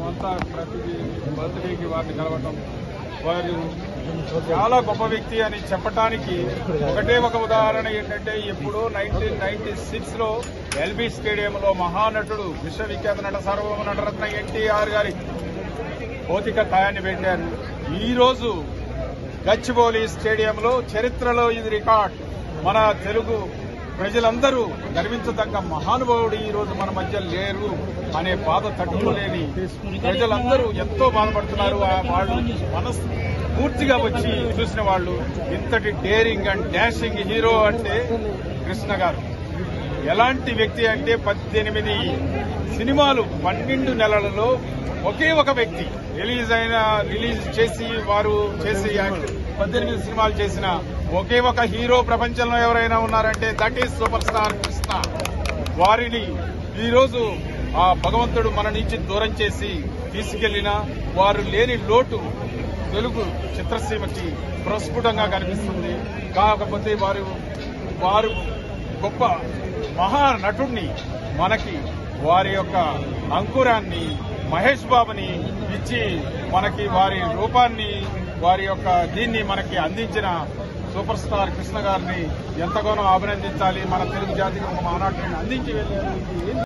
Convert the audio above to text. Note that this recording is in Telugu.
మేమంతా ప్రతి బర్త్డేకి వారిని కలవటం వారు చాలా గొప్ప వ్యక్తి అని చెప్పటానికి ఒకటే ఒక ఉదాహరణ ఏంటంటే ఎప్పుడో నైన్టీన్ నైన్టీ సిక్స్ లో ఎల్బీ స్టేడియంలో మహానటుడు విశ్వవిఖ్యాత నట సార్వభౌమ నటరత్న ఎన్టీఆర్ గారి భౌతిక కాయాన్ని పెట్టారు ఈ రోజు గచ్చిబౌలి స్టేడియంలో చరిత్రలో ఇది రికార్డ్ మన తెలుగు ప్రజలందరూ గర్వించదగ్గ మహానుభావుడు ఈ రోజు మన మధ్య లేరు అనే బాధ తట్టుకోలేని ప్రజలందరూ ఎంతో బాధపడుతున్నారు ఆ వాళ్ళు మనసు పూర్తిగా వచ్చి చూసిన వాళ్ళు ఇంతటి డేరింగ్ అండ్ డాషింగ్ హీరో అంటే కృష్ణ గారు ఎలాంటి వ్యక్తి అంటే పద్దెనిమిది సినిమాలు పన్నెండు నెలలలో ఒకే ఒక వ్యక్తి రిలీజ్ అయిన రిలీజ్ చేసి వారు చేసి యాక్ట్ పద్దెనిమిది సినిమాలు చేసిన ఒకే ఒక హీరో ప్రపంచంలో ఎవరైనా ఉన్నారంటే that is super star Krishna వారిని ఈరోజు ఆ భగవంతుడు మన నుంచి దూరం చేసి తీసుకెళ్లిన వారు లేని లోటు తెలుగు చిత్రసీమకి ప్రస్ఫుటంగా కనిపిస్తుంది కాకపోతే వారు వారు గొప్ప మహా నటుడిని మనకి వారి యొక్క అంకురాన్ని మహేష్ బాబుని ఇచ్చి మనకి వారి రూపాన్ని వారి యొక్క దీన్ని మనకి అందించిన సూపర్ స్టార్ కృష్ణ గారిని ఎంతగానో అభినందించాలి మన తెలుగు జాతికి ఒక మహానాటిని అందించి వెళ్ళారు